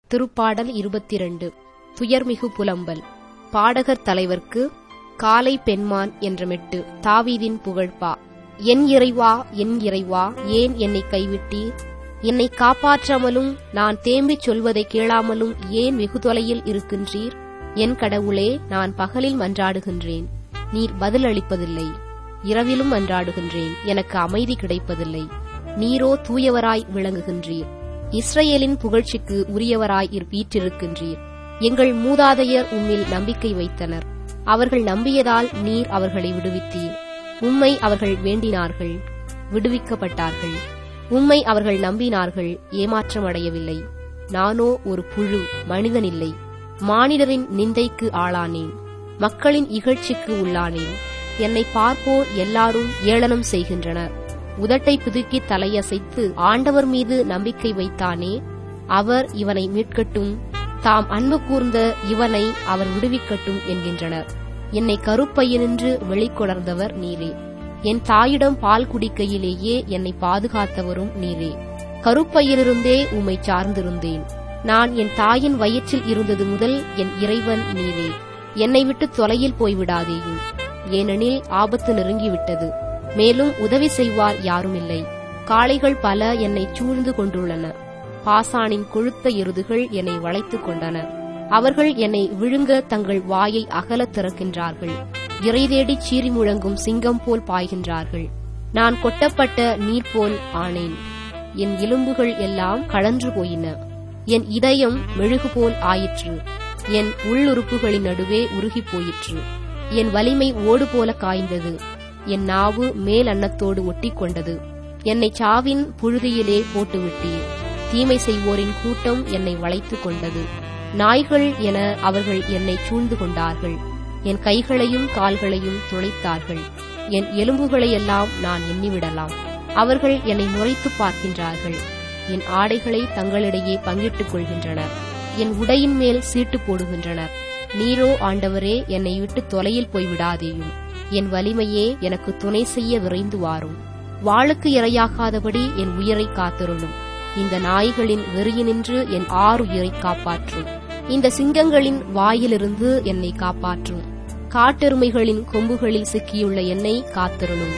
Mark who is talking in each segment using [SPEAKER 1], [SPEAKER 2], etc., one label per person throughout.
[SPEAKER 1] திருப்பாடல் இருபத்திரண்டு துயர்மிகு புலம்பல் பாடகர் தலைவர்க்கு காலை பெண்மான் என்ற மெட்டு தாவீதின் புகழ்பா என் இறைவா என் இறைவா ஏன் என்னை கைவிட்டீர் என்னை காப்பாற்றாமலும் நான் தேம்பிச் சொல்வதை கேளாமலும் ஏன் வெகு தொலையில் இருக்கின்றீர் என் கடவுளே நான் பகலில் மன்றாடுகின்றேன் நீர் பதில் அளிப்பதில்லை இரவிலும் மன்றாடுகின்றேன் எனக்கு அமைதி கிடைப்பதில்லை நீரோ தூயவராய் விளங்குகின்றீர் இஸ்ரவேலின் புகழ்ச்சிக்கு உரியவராய் இர் வீற்றிருக்கின்றீர் எங்கள் மூதாதையர் உம்மில் நம்பிக்கை வைத்தனர் அவர்கள் நம்பியதால் நீர் அவர்களை விடுவித்தீர் உம்மை அவர்கள் வேண்டினார்கள் விடுவிக்கப்பட்டார்கள் உம்மை அவர்கள் நம்பினார்கள் ஏமாற்றமடையவில்லை நானோ ஒரு புழு மனிதனில்லை மானிடரின் நிந்தைக்கு ஆளானேன் மக்களின் இகழ்ச்சிக்கு உள்ளானேன் என்னை பார்ப்போர் எல்லாரும் ஏளனம் செய்கின்றனர் உதட்டை பிதுக்கி தலையசைத்து ஆண்டவர் மீது நம்பிக்கை வைத்தானே அவர் இவனை மீட்கட்டும் தாம் அன்பு கூர்ந்த இவனை அவர் விடுவிக்கட்டும் என்கின்றனர் என்னை கருப்பையினின்று வெளிக்கொணர்ந்தவர் நீரே என் தாயிடம் பால் குடிக்கையிலேயே என்னை பாதுகாத்தவரும் நீரே கருப்பையிலிருந்தே உம்மை சார்ந்திருந்தேன் நான் என் தாயின் வயிற்றில் இருந்தது முதல் என் இறைவன் நீரே என்னை விட்டு தொலையில் போய்விடாதேயும் ஏனெனில் ஆபத்து நெருங்கிவிட்டது மேலும் உதவி செய்வார் யாருமில்லை காளைகள் பல என்னை சூழ்ந்து கொண்டுள்ளன பாசானின் கொழுத்த எருதுகள் என்னை வளைத்துக் கொண்டன அவர்கள் என்னை விழுங்க தங்கள் வாயை அகலத் திறக்கின்றார்கள் இறை தேடி சீறி முழங்கும் சிங்கம் போல் பாய்கின்றார்கள் நான் கொட்டப்பட்ட நீர் போல் ஆனேன் என் எலும்புகள் எல்லாம் கழன்று போயின என் இதயம் மெழுகு போல் ஆயிற்று என் உள்ளுறுப்புகளின் நடுவே உருகிப் போயிற்று என் வலிமை ஓடு போல காய்ந்தது என் நாவு மேல் அன்னத்தோடு ஒட்டி கொண்டது என்னை சாவின் புழுதியிலே போட்டுவிட்டீர் தீமை செய்வோரின் கூட்டம் என்னை வளைத்துக் கொண்டது நாய்கள் என அவர்கள் என்னை சூழ்ந்து கொண்டார்கள் என் கைகளையும் கால்களையும் துளைத்தார்கள் என் எலும்புகளையெல்லாம் நான் எண்ணிவிடலாம் அவர்கள் என்னை முறைத்து பார்க்கின்றார்கள் என் ஆடைகளை தங்களிடையே பங்கிட்டுக் கொள்கின்றனர் என் உடையின் மேல் சீட்டு போடுகின்றனர் நீரோ ஆண்டவரே என்னை விட்டு தொலையில் போய்விடாதேயும் என் வலிமையே எனக்கு துணை செய்ய விரைந்து வாரும் வாளுக்கு இரையாகாதபடி என் உயிரை காத்திருளும் இந்த நாய்களின் வெறியினின்று என் ஆறுயிரை காப்பாற்றும் இந்த சிங்கங்களின் வாயிலிருந்து என்னை காப்பாற்றும் காட்டெருமைகளின் கொம்புகளில் சிக்கியுள்ள என்னை காத்திருளும்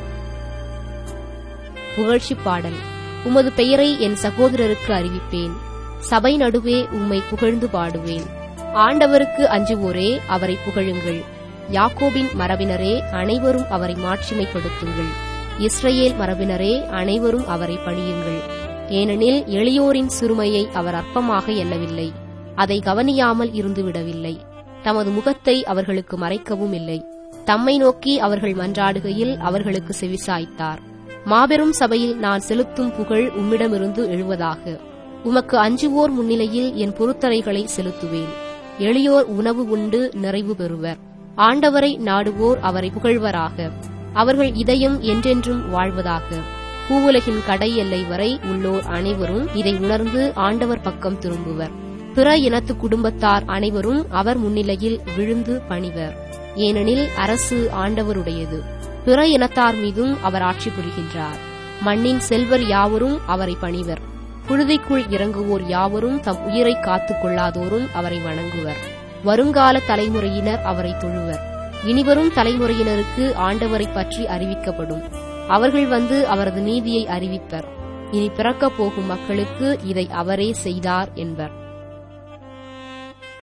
[SPEAKER 1] புகழ்ச்சி பாடல் உமது பெயரை என் சகோதரருக்கு அறிவிப்பேன் சபை நடுவே உம்மை புகழ்ந்து பாடுவேன் ஆண்டவருக்கு அஞ்சுவோரே அவரை புகழுங்கள் யாக்கோபின் மரபினரே அனைவரும் அவரை மாட்சிமைப்படுத்துங்கள் இஸ்ரேல் மரபினரே அனைவரும் அவரை பணியுங்கள் ஏனெனில் எளியோரின் சிறுமையை அவர் அற்பமாக எண்ணவில்லை அதை கவனியாமல் இருந்துவிடவில்லை தமது முகத்தை அவர்களுக்கு மறைக்கவும் இல்லை தம்மை நோக்கி அவர்கள் மன்றாடுகையில் அவர்களுக்கு செவிசாய்த்தார் மாபெரும் சபையில் நான் செலுத்தும் புகழ் உம்மிடமிருந்து எழுவதாக உமக்கு அஞ்சுவோர் முன்னிலையில் என் பொருத்தரைகளை செலுத்துவேன் எளியோர் உணவு உண்டு நிறைவு பெறுவர் ஆண்டவரை நாடுவோர் அவரை புகழ்வராக அவர்கள் இதயம் என்றென்றும் வாழ்வதாக பூவுலகின் கடை எல்லை வரை உள்ளோர் அனைவரும் இதை உணர்ந்து ஆண்டவர் பக்கம் திரும்புவர் பிற இனத்து குடும்பத்தார் அனைவரும் அவர் முன்னிலையில் விழுந்து பணிவர் ஏனெனில் அரசு ஆண்டவருடையது பிற இனத்தார் மீதும் அவர் ஆட்சி புரிகின்றார் மண்ணின் செல்வர் யாவரும் அவரை பணிவர் புழுதிக்குள் இறங்குவோர் யாவரும் தம் உயிரை காத்துக் கொள்ளாதோரும் அவரை வணங்குவர் வருங்கால தலைமுறையினர் அவரை தொழுவர் இனிவரும் தலைமுறையினருக்கு ஆண்டவரை பற்றி அறிவிக்கப்படும் அவர்கள் வந்து அவரது நீதியை அறிவிப்பர் இனி பிறக்கப் போகும் மக்களுக்கு இதை அவரே செய்தார் என்பர்